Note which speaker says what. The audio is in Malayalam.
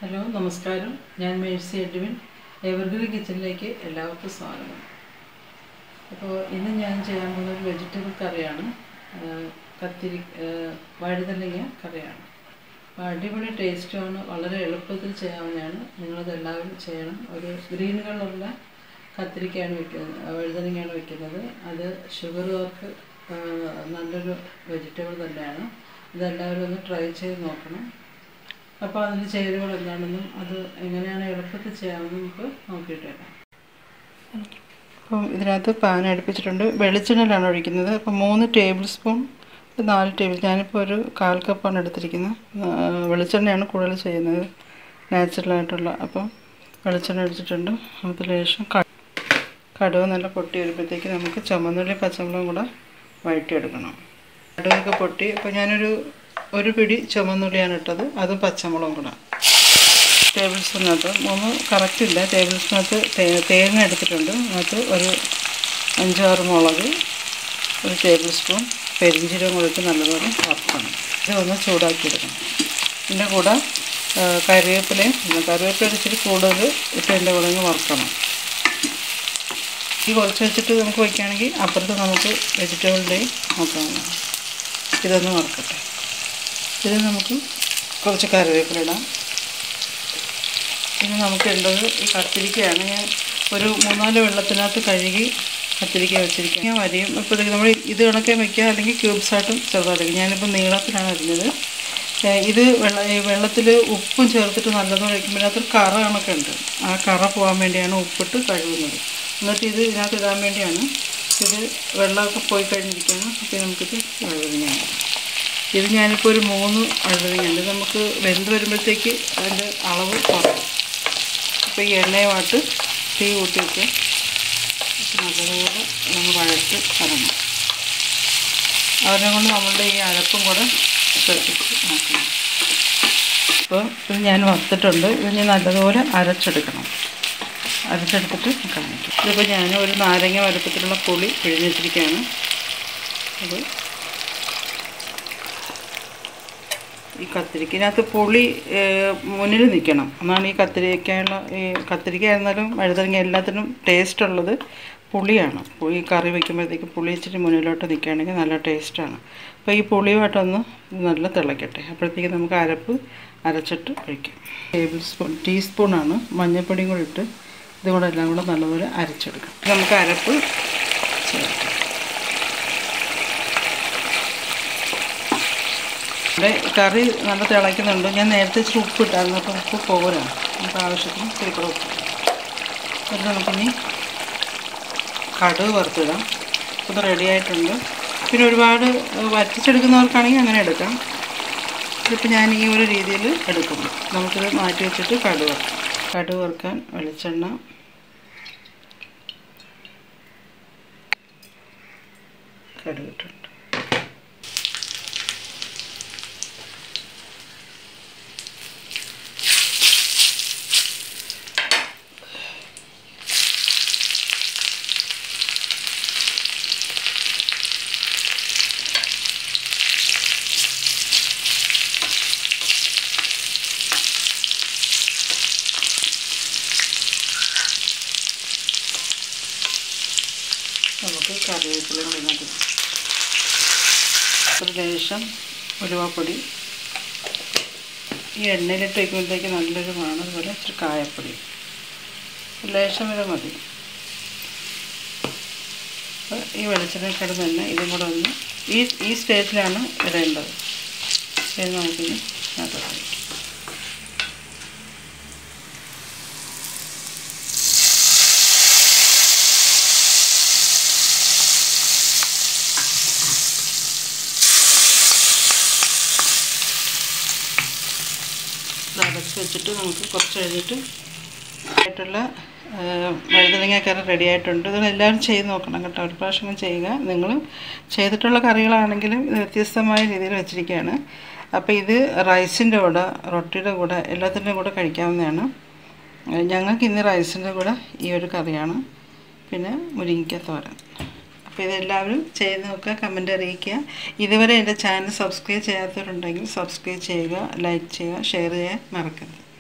Speaker 1: ഹലോ നമസ്കാരം ഞാൻ മേഴ്സി എഡ്വിൻ എവർഗ്രീൻ കിച്ചണിലേക്ക് എല്ലാവർക്കും സ്വാഗതം അപ്പോൾ ഇന്ന് ഞാൻ ചെയ്യാൻ പോകുന്ന ഒരു വെജിറ്റബിൾ കറിയാണ് ആ, കത്തിരി ആ, വഴുതനങ്ങ കറിയാണ് അപ്പോൾ അടിപൊളി ടേസ്റ്റുമാണ് വളരെ എളുപ്പത്തിൽ ചെയ്യാവുന്നതാണ് നിങ്ങളത് എല്ലാവരും ചെയ്യണം ഒരു ഗ്രീൻ കളറുള്ള കത്തിരിക്കയാണ് വെക്കുന്നത് ആ, വഴുതനങ്ങയാണ് വെക്കുന്നത് അത് ഷുഗറുകാർക്ക് ആ, നല്ലൊരു വെജിറ്റബിൾ തന്നെയാണ് ഇതെല്ലാവരും ഒന്ന് ട്രൈ ചെയ്ത് നോക്കണം അപ്പോൾ അതിന് ചേരുവകൾ എന്താണെന്നും അത് എങ്ങനെയാണ് എളുപ്പത്തിൽ ചെയ്യാമെന്നും നമുക്ക് നോക്കിയിട്ട് വരാം
Speaker 2: അപ്പം ഇതിനകത്ത് പാൻ അടുപ്പിച്ചിട്ടുണ്ട് വെളിച്ചെണ്ണയിലാണ് ഒഴിക്കുന്നത് അപ്പം മൂന്ന് ടേബിൾ സ്പൂൺ ഒരു നാല് ടേബിൾ ഞാനിപ്പോൾ ഒരു കാൽ കപ്പാണ് എടുത്തിരിക്കുന്നത് ആ, വെളിച്ചെണ്ണയാണ് കൂടുതൽ ചെയ്യുന്നത് നാച്ചുറലായിട്ടുള്ള അപ്പം വെളിച്ചെണ്ണ ഒഴിച്ചിട്ടുണ്ട് അതിന് ശേഷം ക- കടുക് നല്ല പൊട്ടി വരുമ്പോഴത്തേക്ക് നമുക്ക് ചുമന്നുള്ളി പച്ചമുളകും കൂടെ വഴറ്റിയെടുക്കണം കടുകൊക്കെ പൊട്ടി അപ്പോൾ ഞാനൊരു ഒരു പിടി ചുമന്നുള്ളിയാണ് ഇട്ടത് അതും പച്ചമുളകും കൂടെ ടേബിൾ സ്പൂണിനകത്ത് മൂന്ന് കറക്റ്റ് ഇല്ല ടേബിൾ സ്പൂണിനകത്ത് തേ- തേങ്ങ എടുത്തിട്ടുണ്ട് അതിനകത്ത് ഒരു അഞ്ചാറ് മുളക് ഒരു ടേബിൾ സ്പൂൺ പെരിഞ്ചീരകം കൂടെ ഇട്ട് നല്ലപോലെ വറുക്കണം ഇത് ഒന്ന് ചൂടാക്കിയെടുക്കണം ഇതിൻ്റെ കൂടെ ആ, കറിവേപ്പിലയും പിന്നെ കറിവേപ്പില ഇച്ചിരി കൂടുതൽ ഇട്ട് എൻ്റെ കൂടെ ഒന്ന് വറുക്കണം ഈ കുറച്ച് വെച്ചിട്ട് നമുക്ക് വയ്ക്കുകയാണെങ്കിൽ അപ്പുറത്ത് നമുക്ക് വെജിറ്റബിളിൻ്റെ നോക്കാവുന്നതാണ് ഇതൊന്ന് വറുക്കട്ടെ ഇത് നമുക്ക് കുറച്ച് കറിവേപ്പില ഇടാം ഇനി നമുക്ക് ഉള്ളത് ഈ കത്തിരിക്കയാണ് ഞാൻ ഒരു മൂന്നാല് വെള്ളത്തിനകത്ത് കഴുകി കത്തിരിക്ക വെച്ചിരിക്കുക ഞാൻ വരിയും ഇപ്പോൾ നമ്മൾ ഇത് കണക്കെ വയ്ക്കുക അല്ലെങ്കിൽ ക്യൂബ്സായിട്ടും ചെറുതായിട്ട് ഞാനിപ്പോൾ നീളത്തിലാണ് അരിഞ്ഞത് ഏഹ് ഇത് വെള്ള ഈ വെള്ളത്തിൽ ഉപ്പും ചേർത്തിട്ട് നല്ലതുപോലെ വയ്ക്കുമ്പോൾ ഇതിനകത്തൊരു കറ കണക്കെ ഉണ്ട് ആ കറ പോകാൻ വേണ്ടിയാണ് ഉപ്പിട്ട് കഴുകുന്നത് എന്നിട്ട് ഇത് ഇതിനകത്ത് ഇടാൻ വേണ്ടിയാണ് ഇത് വെള്ളമൊക്കെ പോയി കഴിഞ്ഞിരിക്കുകയാണ് അപ്പോൾ നമുക്കിത് കഴുകുന്നതാണ് ഇത് ഞാനിപ്പോൾ ഒരു മൂന്ന് അഴുതങ്ങയുണ്ട് ഇത് നമുക്ക് വെന്ത് വരുമ്പോഴത്തേക്ക് അതിൻ്റെ അളവ് കുറയും അപ്പോൾ ഈ എണ്ണയുമായിട്ട് തീ കൂട്ടി വെക്കുക നല്ലതുപോലെ നമ്മൾ വഴറ്റ് തരണം അതിനെ കൊണ്ട് നമ്മളുടെ ഈ അരപ്പും കൂടെ ശ്രദ്ധിച്ച് നോക്കണം അപ്പോൾ ഇത് ഞാൻ വറുത്തിട്ടുണ്ട് ഇത് ഞാൻ നല്ലതുപോലെ അരച്ചെടുക്കണം അരച്ചെടുത്തിട്ട് കാണിക്കും ഇതിപ്പോൾ ഞാൻ ഒരു നാരങ്ങ വലുപ്പത്തിലുള്ള പുളി പിഴിഞ്ഞ് വെച്ചിരിക്കുകയാണ് അത് ഈ കത്തിരിക്ക ഇതിനകത്ത് പുളി ഏഹ്, മുന്നിൽ നിൽക്കണം എന്നാണ് ഈ കത്തിരിക്കയുള്ള ഈ കത്തിരിക്ക ആയിരുന്നാലും വഴുതനങ്ങ എല്ലാത്തിനും ടേസ്റ്റ് ഉള്ളത് പുളിയാണ് ഈ കറി വയ്ക്കുമ്പോഴത്തേക്ക് പുളി ഇച്ചിരി മുന്നിലോട്ട് നിൽക്കുകയാണെങ്കിൽ നല്ല ടേസ്റ്റാണ് അപ്പോൾ ഈ പുളിയുമായിട്ടൊന്ന് നല്ല തിളയ്ക്കട്ടെ അപ്പോഴത്തേക്ക് നമുക്ക് അരപ്പ് അരച്ചിട്ട് ഒഴിക്കാം ടേബിൾ സ്പൂൺ ടീസ്പൂണാണ് മഞ്ഞൾപ്പൊടിയും കൂടി ഇട്ട് ഇതും കൂടെ എല്ലാം കൂടെ നല്ലപോലെ അരച്ചെടുക്കാം നമുക്ക് അരപ്പ് ചേർക്കാം ഇവിടെ കറി നല്ല തിളയ്ക്കുന്നുണ്ട് ഞാൻ നേരത്തെ ഇച്ചിരി ഉപ്പ് ഇട്ടായിരുന്നു അപ്പോൾ ഉപ്പ് പോരാ നമുക്ക് ആവശ്യത്തിന് ഇച്ചിരി കൂടെ ഉപ്പ് എന്നിട്ട് നമുക്കിനി കടുക് വറുത്തിടാം ഇത് റെഡി ആയിട്ടുണ്ട് പിന്നെ ഒരുപാട് വറ്റിച്ചെടുക്കുന്നവർക്കാണെങ്കിൽ അങ്ങനെ എടുക്കാം ഇതിപ്പോൾ ഞാൻ ഈ ഒരു രീതിയിൽ എടുക്കുന്നു നമുക്കിത് മാറ്റി വെച്ചിട്ട് കടുക് വറുക്കാം കടുക് വറുക്കാൻ വെളിച്ചെണ്ണ കടുക് ഇട്ടുണ്ട് നമുക്ക് കറിവേപ്പില കൂടി നടും ഒരു ലേശം ഉലുവാപ്പൊടി ഈ എണ്ണയിലിട്ട് വയ്ക്കുമ്പോഴത്തേക്ക് നല്ലൊരു മണം അതുപോലെ ഇച്ചിരി കായപ്പൊടി ഒരു ലേശം വരെ മതി അപ്പോൾ ഈ വെളിച്ചെണ്ണ കിടന്ന് തന്നെ ഇതും കൂടെ ഒന്ന് ഈ ഈ സ്റ്റേജിലാണ് ഇടേണ്ടത് ഇത് നമുക്കിനി നടും ഇത് അടച്ച് വെച്ചിട്ട് നമുക്ക് കുറച്ച് കഴിഞ്ഞിട്ട് ആയിട്ടുള്ള വഴുതനങ്ങ കറി റെഡി ആയിട്ടുണ്ട് ഇത് എല്ലാവരും ചെയ്ത് നോക്കണം കേട്ടോ ഒരു പ്രാവശ്യം ചെയ്യുക നിങ്ങൾ ചെയ്തിട്ടുള്ള കറികളാണെങ്കിലും ഇത് വ്യത്യസ്തമായ രീതിയിൽ വെച്ചിരിക്കുകയാണ് അപ്പോൾ ഇത് റൈസിൻ്റെ കൂടെ റൊട്ടിയുടെ കൂടെ എല്ലാത്തിൻ്റെയും കൂടെ കഴിക്കാവുന്നതാണ് ഏഹ് ഞങ്ങൾക്ക് ഇന്ന് റൈസിൻ്റെ കൂടെ ഈ ഒരു കറിയാണ് പിന്നെ മുരിങ്ങയ്ക്ക തോരൻ അപ്പോൾ ഇതെല്ലാവരും ചെയ്ത് നോക്കുക കമൻ്റ് അറിയിക്കുക ഇതുവരെ എൻ്റെ ചാനൽ സബ്സ്ക്രൈബ് ചെയ്യാത്തവരുണ്ടെങ്കിൽ സബ്സ്ക്രൈബ് ചെയ്യുക ലൈക്ക് ചെയ്യുക ഷെയർ ചെയ്യാൻ മറക്കരുത്